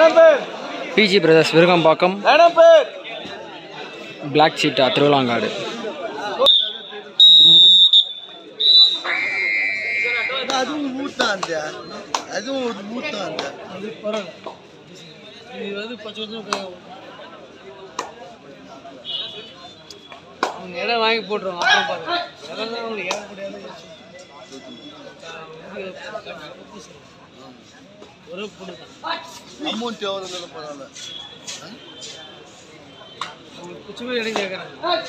PG brothers Virugambakkam black cheetah Thiruvizhangadu அதுவும் ஊத்தான் அந்த அதுவும் ஒரு ஊத்தான் அந்த அது பரவாயில்ல இது வந்து பச்சை கொஞ்சம் அவங்க இடம் வாங்கி போட்டுருவாங்க அப்புறம் பாருங்க இடம் தான் அவங்களுக்கு ஏற முடியாது ஒரு பொண்ணு தான் அமௌண்ட் எவ்வளோ இருந்தாலும் பரவாயில்ல அவங்க குச்சிமே இடம் கேட்குறாங்க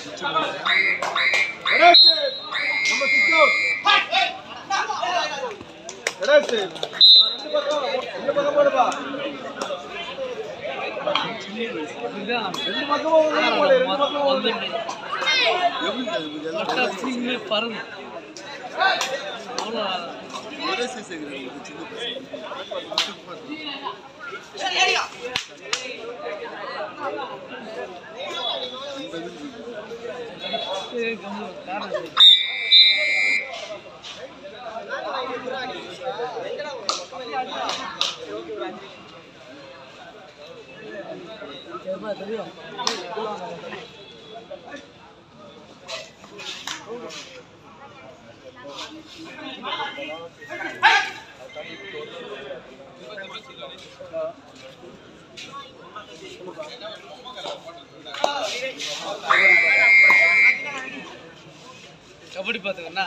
இதுதான் வந்துட்டு எப்படி அது இதெல்லாம் பட்டா பிடிங்கி பறந்து அவ்வளோ ஒரே சைஸ் இருக்கிறாங்க சின்ன பசங்க கம்மி காரணம் தெரியும் கபடி பார்த்துக்கண்ணா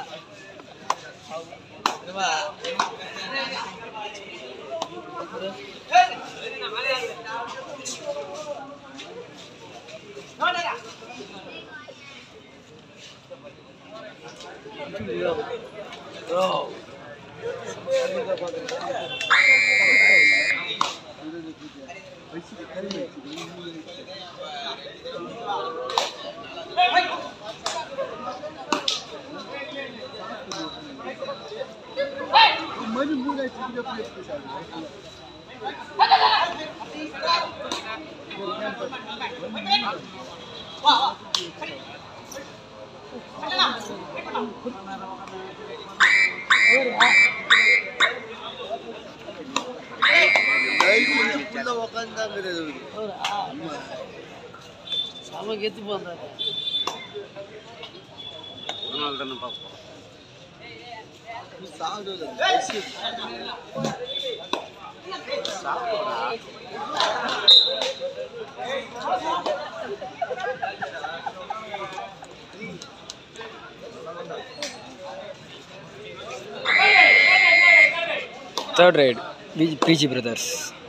மணி மூணாயிரத்தி எப்படி எப்படி சார் ஃபுல்லாக உட்காந்துதாங்கிறது செம கெத்து போந்தாரு சாப்பிடுவது தேர்ட் ரைடு பிஜி பிரதர்ஸ்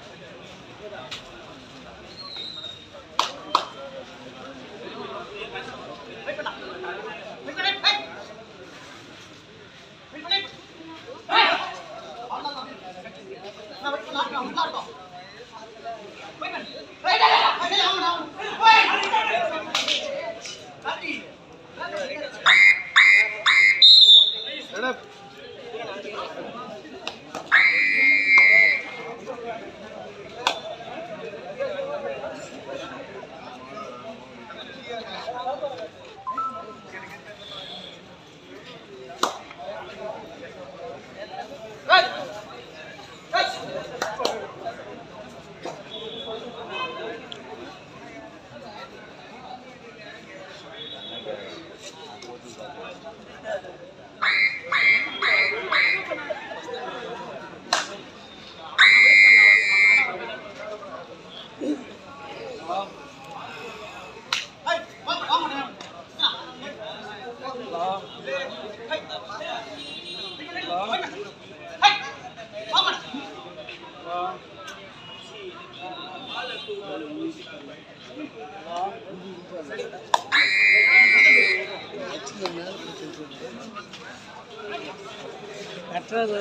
கட்டுறது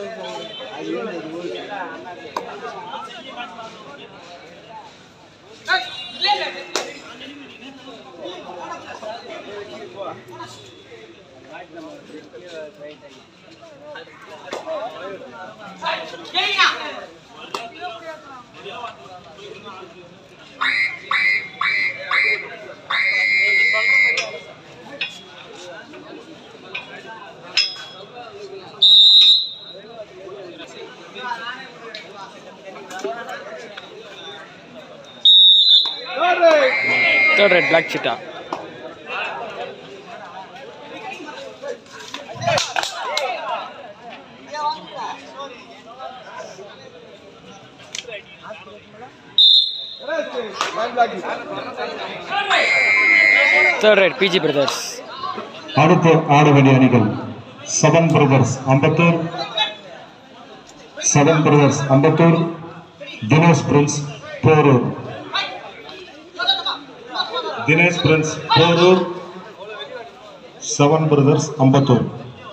third raid black cheetah third raid PG brothers அடுத்து ஆட வேண்டிய அணிகள் seven brothers Ambattur seven brothers Ambattur Dinesh prince Porur Dinesh prince Porur seven brothers Ambattur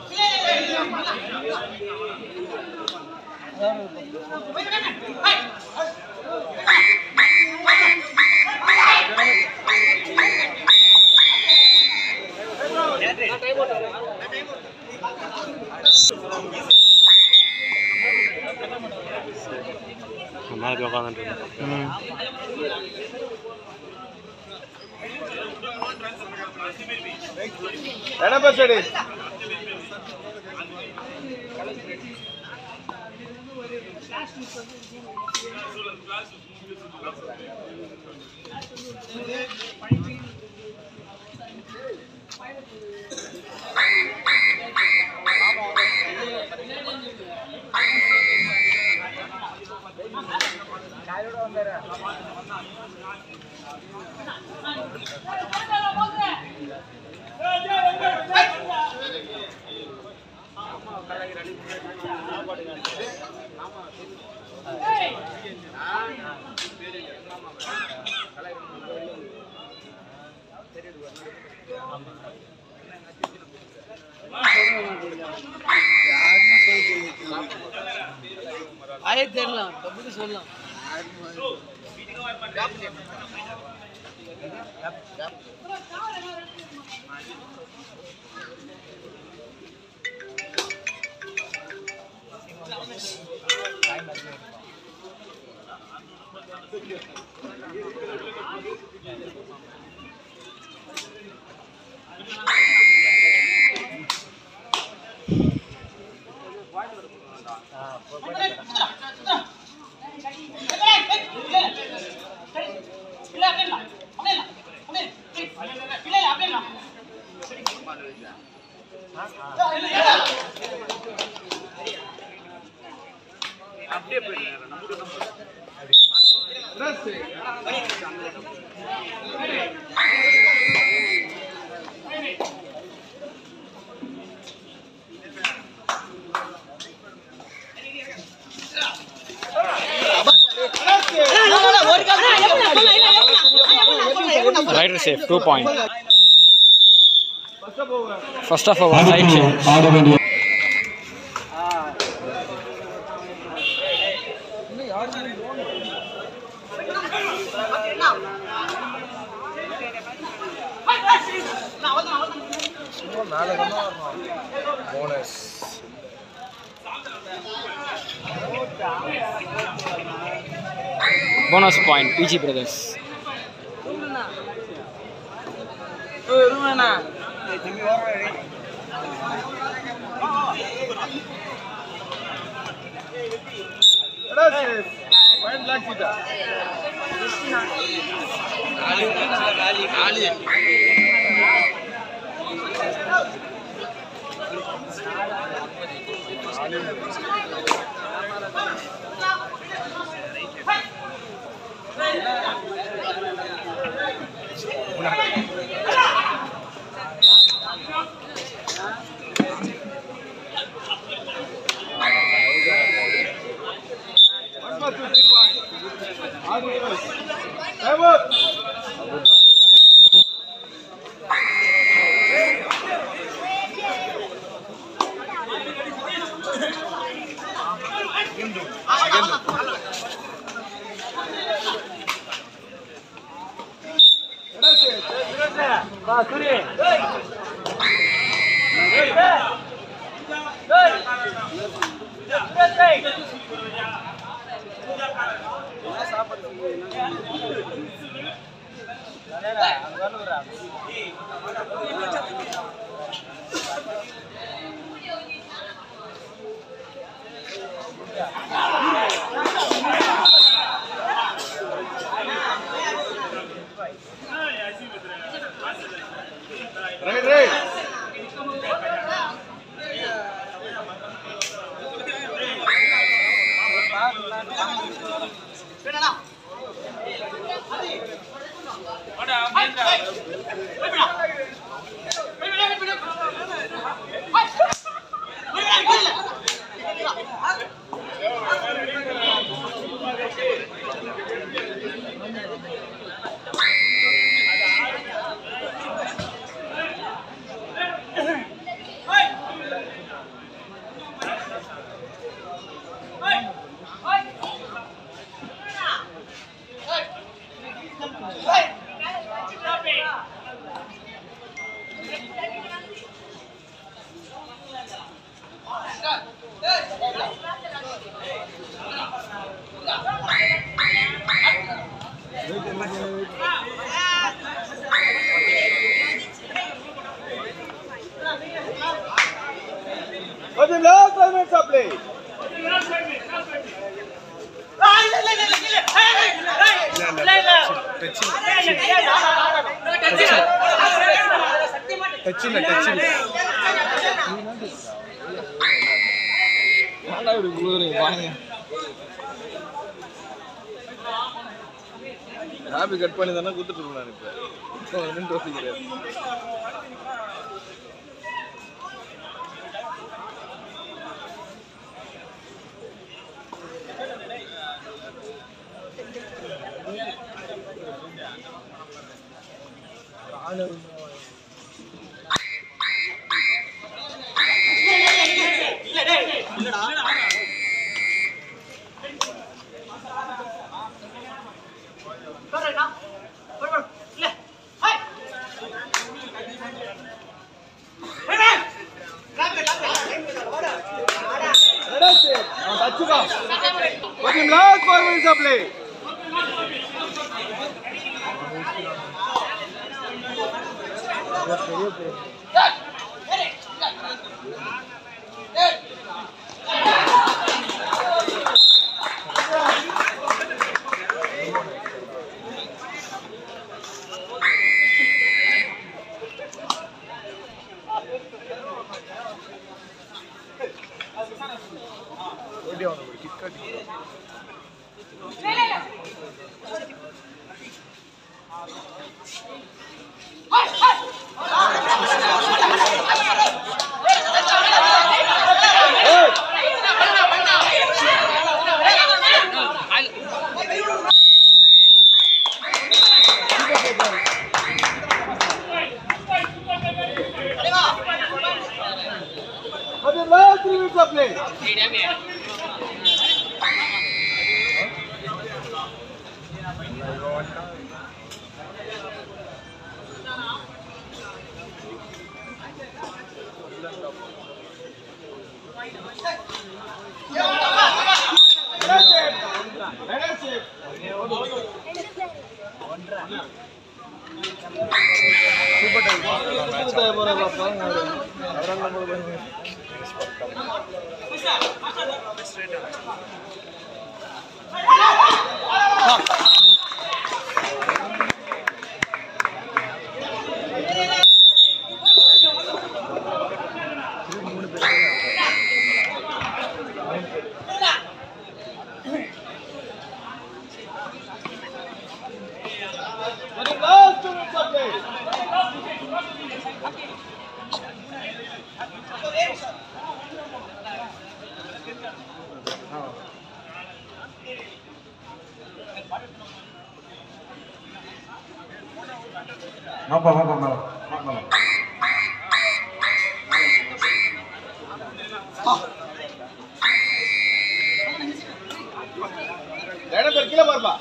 எடப்பச்சடி ஆயே தெரியலாம் டப்புக்கு சொல்லலாம் raider safe two point first half over side அடுத்து சேஞ்ச் ஆட வேண்டிய bonus point PG brothers point black cheetah One more two, three point. All the way. Time out. For the last five minutes of play. Touch இல்ல touch இல்ல ஏன்டா இப்படி குளுறீங்க பாருங்க happy cut பண்ணி தானே குத்துட்டு இருக்கேன் இப்போ இப்போ நின்று யோசிக்கிறேன் For the last five minutes of play. For the last three minutes of play. For the last two minutes of play. வாப்பா வாப்பா மேல வா மேல இடம் பேர் கீழே பாருப்பா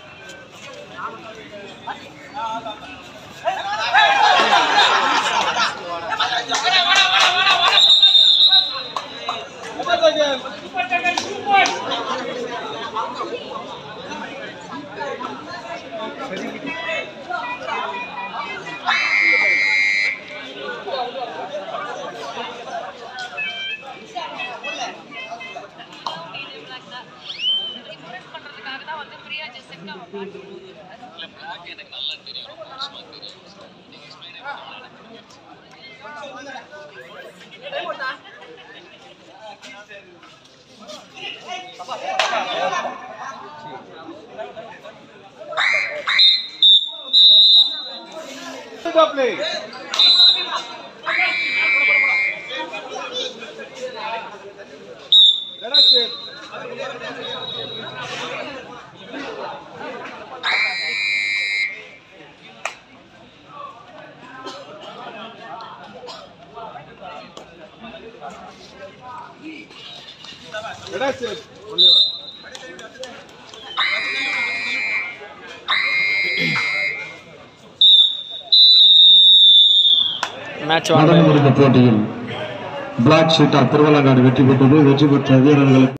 பண்றதுக்காக தான் வந்து ஃப்ரீயா just play. Let us sit. Let us sit. Only one. Match நடந்து வாங்க முடிந்த போட்டியில் பிளாக் ஷீட்டா திருவள்ளங்காடு வெற்றி பெற்றது வெற்றி பெற்ற வீரர்களுக்கு